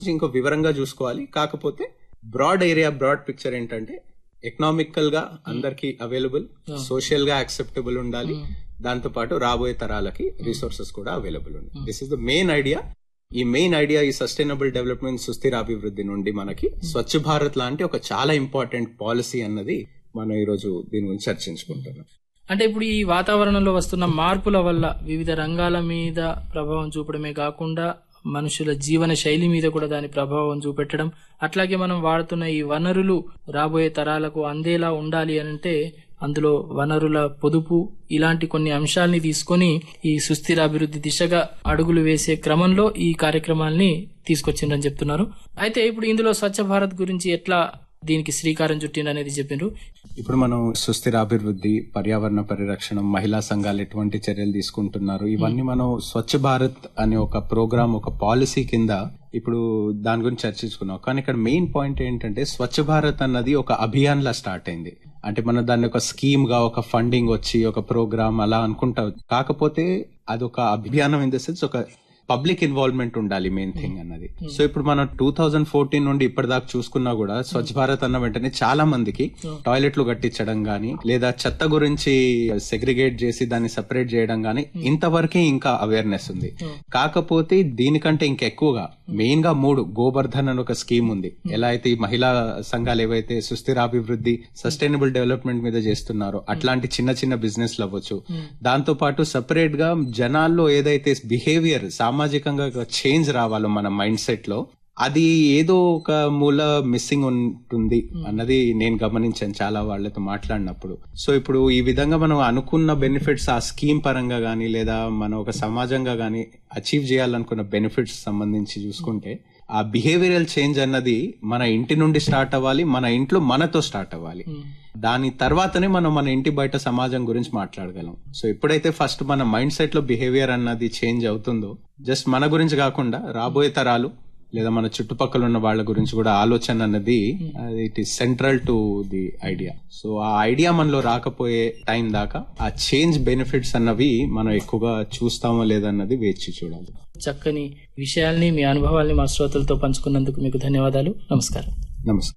ఇంకో వివరంగా చూసుకోవాలి కాకపోతే బ్రాడ్ ఏరియా బ్రాడ్ పిక్చర్ ఏంటంటే ఎకనామికల్ గా అందరికి అవైలబుల్ సోషల్ గా యాక్సెప్టబుల్ ఉండాలి దాంతో పాటు రాబోయే తరాలకి రిసోర్సెస్ కూడా అవైలబుల్ ఉంది this is the main idea ఈ మెయిన్ ఐడియా ఈ సస్టైనబుల్ డెవలప్మెంట్ సుస్థిర అభివృద్ధి నుండి మనకి స్వచ్ఛ భారత్ లాంటి ఒక చాలా ఇంపార్టెంట్ పాలసీ అన్నది మనం ఈ రోజు దీని గురించి చర్చించుకుంటున్నాం అంటే ఇప్పుడు ఈ వాతావరణంలో వస్తున్న మార్పుల వల్ల వివిధ రంగాల మీద ప్రభావం చూపడమే కాకుండా మనుషుల జీవన శైలి మీద కూడా దాని ప్రభావం చూపెట్టడం అట్లాగే మనం వాడుతున్న ఈ వనరులు రాబోయే తరాలకు అందేలా ఉండాలి అని అంటే అందులో వనరుల పొదుపు ఇలాంటి కొన్ని అంశాల్ని తీసుకొని ఈ సుస్థిర అభివృద్ధి దిశగా అడుగులు వేసే క్రమంలో ఈ కార్యక్రమాల్ని తీసుకొచ్చిండ్రని చెప్తున్నారు అయితే ఇప్పుడు ఇందులో స్వచ్ఛ భారత్ గురించి ఎట్లా దీనికి శ్రీకారం చుట్టిండ్రు అనేది చెప్పిండ్రు ఇప్పుడు మనం సుస్థిర అభివృద్ధి పర్యావరణ పరిరక్షణ మహిళా సంఘాలు ఎటువంటి చర్యలు తీసుకుంటున్నారు ఇవన్నీ మనం స్వచ్ఛ భారత్ అనే ఒక ప్రోగ్రామ్ ఒక పాలసీ కింద ఇప్పుడు దాని గురించి చర్చించుకున్నాం కానీ ఇక్కడ మెయిన్ పాయింట్ ఏంటంటే స్వచ్ఛ భారత్ అన్నది ఒక అభియాన్ లా స్టార్ట్ అయింది అంటే మనం దాన్ని ఒక స్కీమ్ గా ఒక ఫండింగ్ వచ్చి ఒక ప్రోగ్రామ్ అలా అనుకుంటా కాకపోతే అది ఒక అభియానం ఇన్ ద సెన్స్ ఒక పబ్లిక్ ఇన్వాల్వ్మెంట్ ఉండాలి మెయిన్ థింగ్ అన్నది సో ఇప్పుడు మనం టూ థౌజండ్ ఫోర్టీన్ నుండి ఇప్పటిదాకా చూసుకున్నా కూడా స్వచ్ఛ భారత్ అన్న వెంటనే చాలా మందికి టాయిలెట్లు కట్టించడం గానీ లేదా చెత్త గురించి సెగ్రిగేట్ చేసి దాన్ని సెపరేట్ చేయడం గానీ ఇంతవరకే ఇంకా అవేర్నెస్ ఉంది కాకపోతే దీనికంటే ఇంకా ఎక్కువగా మెయిన్ గా మూడు గోబర్ధన్ అని ఒక స్కీమ్ ఉంది ఎలా అయితే ఈ మహిళా సంఘాలు ఏవైతే సుస్థిరాభివృద్ధి సస్టైనబుల్ డెవలప్మెంట్ మీద చేస్తున్నారో అట్లాంటి చిన్న చిన్న బిజినెస్ అవ్వచ్చు దాంతో పాటు సపరేట్ గా జనాల్లో ఏదైతే బిహేవియర్ సామాజికంగా చేంజ్ రావాలో మన మైండ్ సెట్ లో అది ఏదో ఒక మూల మిస్సింగ్ ఉంటుంది అన్నది నేను గమనించాను చాలా వాళ్ళతో మాట్లాడినప్పుడు సో ఇప్పుడు ఈ విధంగా మనం అనుకున్న బెనిఫిట్స్ ఆ స్కీమ్ పరంగా గానీ లేదా మనం ఒక సమాజంగా గానీ అచీవ్ చేయాలనుకున్న బెనిఫిట్స్ సంబంధించి చూసుకుంటే ఆ బిహేవియరల్ చేంజ్ అన్నది మన ఇంటి నుండి స్టార్ట్ అవ్వాలి మన ఇంట్లో మనతో స్టార్ట్ అవ్వాలి దాని తర్వాతనే మనం మన ఇంటి బయట సమాజం గురించి మాట్లాడగలం సో ఎప్పుడైతే ఫస్ట్ మన మైండ్ సెట్ లో బిహేవియర్ అన్నది చేంజ్ అవుతుందో జస్ట్ మన గురించి కాకుండా రాబోయే తరాలు లేదా మన చుట్టుపక్కల ఉన్న వాళ్ళ గురించి కూడా ఆలోచన అన్నది it is central to the idea so ఆ ఐడియా మనలో రాకపోయే టైం దాకా ఆ చేంజ్ బెనిఫిట్స్ అన్నవి మనం ఎక్కువగా చూస్తామో లేదన్నది వేచి చూడాలి చక్కని విషయాల్ని మీ అనుభవాల్ని మా శ్రోతలతో పంచుకున్నందుకు మీకు ధన్యవాదాలు నమస్కారం నమస్కారం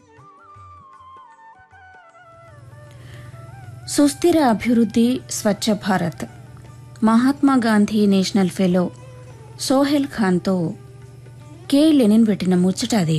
సుస్థిర అభివృద్ధి స్వచ్ఛ భారత్ మహాత్మా గాంధీ నేషనల్ ఫెలో సోహెల్ ఖాన్తో కె లెనిన్ పెట్టిన ముచ్చట అది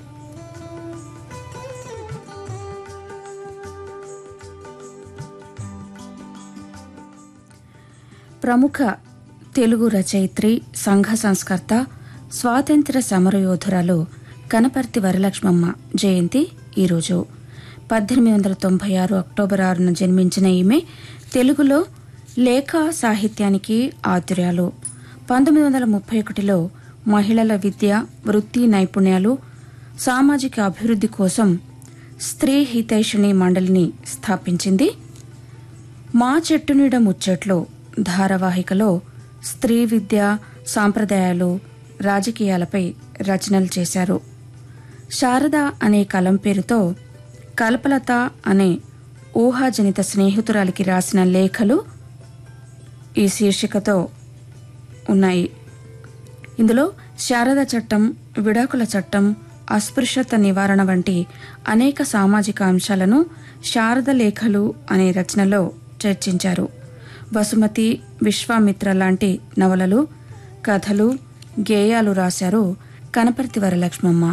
ప్రముఖ తెలుగు రచయిత్రి సంఘ సంస్కర్త స్వాతంత్ర సమరయోధురాలు కనపర్తి వరలక్ష్మమ్మ జయంతి ఈరోజు పద్దెనిమిది వందల తొంభై ఆరు అక్టోబర్ ఆరున జన్మించిన ఈమె తెలుగులో లేఖ సాహిత్యానికి ఆతుర్యాలు పంతొమ్మిది వందల ముప్పై ఒకటిలో మహిళల విద్య వృత్తి నైపుణ్యాలు సామాజిక అభివృద్ధి కోసం స్త్రీ హితైషిణి మండలిని స్థాపించింది మా చెట్టు నీడ ముచ్చట్లో ధారావాహికలో స్త్రీ విద్య సాంప్రదాయాలు రాజకీయాలపై రచనలు చేశారు శారద అనే కలం పేరుతో కల్పలత అనే ఊహాజనిత స్నేహితురాలికి రాసిన లేఖలు ఈ శీర్షికతో ఉన్నాయి ఇందులో శారద చట్టం విడాకుల చట్టం అస్పృశ్యత నివారణ వంటి అనేక సామాజిక అంశాలను శారద లేఖలు అనే రచనలో చర్చించారు వసుమతి విశ్వామిత్ర లాంటి నవలలు కథలు గేయాలు రాశారు కనపర్తి వరలక్ష్మమ్మ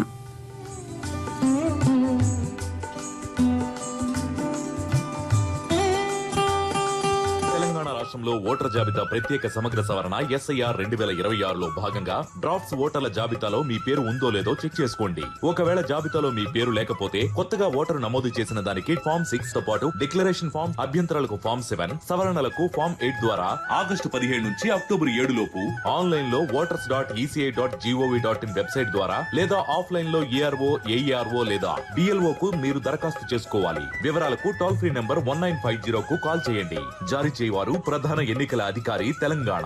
తెలంగాణ రాష్ట్రంలో ఓటర్ జాబితా ప్రత్యేక సమగ్ర సవరణ ఎస్ఐఆర్ రెండు వేల ఇరవై ఆరులో భాగంగా డ్రాఫ్ట్స్ ఓటర్ల జాబితాలో మీ పేరు ఉందో లేదో చెక్ చేసుకోండి ఒకవేళ జాబితాలో మీ పేరు లేకపోతే కొత్తగా ఓటరు నమోదు చేసిన దానికి ఫామ్ సిక్స్ తో పాటు డిక్లరేషన్ ఫామ్ అభ్యంతరాలకు ఫామ్ సెవెన్ సవరణలకు ఫామ్ ఎయిట్ ద్వారా ఆగస్టు పదిహేడు నుంచి అక్టోబర్ ఏడు లోపు ఆన్లైన్ లో voters dot ECI dot G O V dot in website ద్వారా లేదా ఆఫ్లైన్ లో ఏఆర్ఓ ఏఈఆర్ఓ లేదా డిఎల్ఓ కు మీరు దరఖాస్తు చేసుకోవాలి వివరాలకు toll free number one nine five zero కు కాల్ చేయండి జారీ చేయవారు ప్రధాన ఎన్నికల అధికారి తెలంగాణ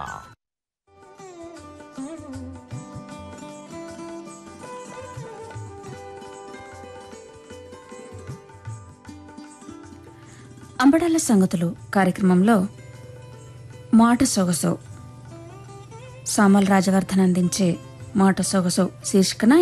అంబడాల సంగతులు కార్యక్రమంలో మాట సొగసు సామల్ రాజవర్ధన్ అందించే మాట సొగసు శీర్షికన